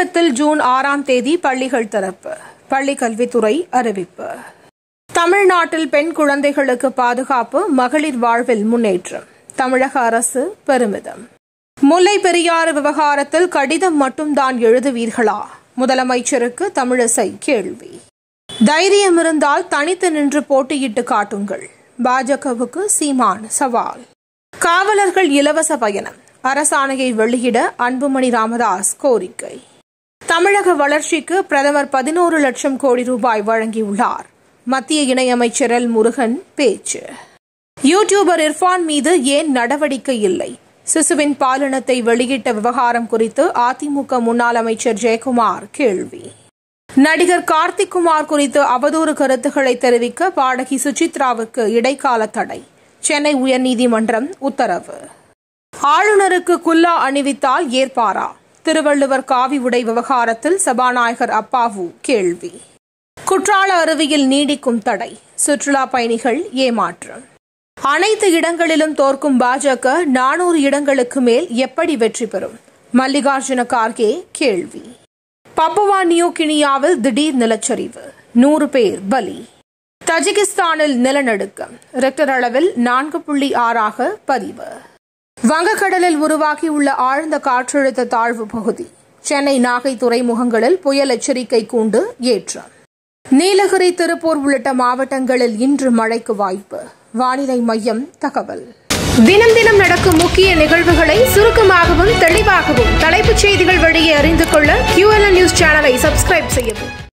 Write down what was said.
தமிழகத்தில் ஜூன் ஆறாம் தேதி பள்ளிகள் திறப்பு பள்ளி கல்வித்துறை அறிவிப்பு தமிழ்நாட்டில் பெண் குழந்தைகளுக்கு பாதுகாப்பு மகளிர் வாழ்வில் முன்னேற்றம் தமிழக அரசு பெருமிதம் முல்லை பெரியாறு விவகாரத்தில் கடிதம் மட்டும்தான் எழுதுவீர்களா முதலமைச்சருக்கு தமிழிசை கேள்வி தைரியம் இருந்தால் தனித்து நின்று போட்டியிட்டு காட்டுங்கள் பாஜகவுக்கு சீமான் சவால் காவலர்கள் இலவச பயணம் அரசாணையை வெளியிட அன்புமணி ராமதாஸ் கோரிக்கை தமிழக வளர்ச்சிக்கு பிரதமர் பதினோரு லட்சம் கோடி ரூபாய் வழங்கியுள்ளார் மத்திய இணையமைச்சர் எல் முருகன் பேச்சு யூடியூபர் இர்ஃபான் மீது ஏன் நடவடிக்கை இல்லை சிசுவின் பாலினத்தை வெளியிட்ட விவகாரம் குறித்து அதிமுக முன்னாள் அமைச்சர் ஜெயக்குமார் கேள்வி நடிகர் கார்த்திக் குமார் குறித்து அவதூறு கருத்துக்களை தெரிவிக்க பாடகி சுசித்ராவுக்கு இடைக்கால தடை சென்னை உயர்நீதிமன்றம் உத்தரவு ஆளுநருக்கு குல்லா அணிவித்தால் ஏற்பாரா திருவள்ளுவர் காவி உடை விவகாரத்தில் சபாநாயகர் அப்பாவு கேள்வி குற்றால அருவியில் நீடிக்கும் தடை சுற்றுலா பயணிகள் ஏமாற்றம் அனைத்து இடங்களிலும் தோற்கும் பாஜக நானூறு இடங்களுக்கு மேல் எப்படி வெற்றி பெறும் மல்லிகார்ஜுன கார்கே கேள்வி பப்புவா நியூ கினியாவில் திடீர் நிலச்சரிவு நூறு பேர் பலி தஜிகிஸ்தானில் நிலநடுக்கம் ரெக்டர் அளவில் நான்கு புள்ளி ஆறாக பதிவு வங்கக்கடலில் உருவாகியுள்ள ஆழ்ந்த காற்றழுத்த தாழ்வு பகுதி சென்னை நாகை துறைமுகங்களில் புயல் எச்சரிக்கை கூண்டு ஏற்றம் நீலகிரி திருப்பூர் உள்ளிட்ட மாவட்டங்களில் இன்று மழைக்கு வாய்ப்பு வானிலை மையம் தகவல் தினம் தினம் நடக்கும் முக்கிய நிகழ்வுகளை சுருக்கமாகவும் தெளிவாகவும் தலைப்புச் செய்திகள் வழியே அறிந்து கொள்ள QLN நியூஸ் சேனலை சப்ஸ்கிரைப் செய்யவும்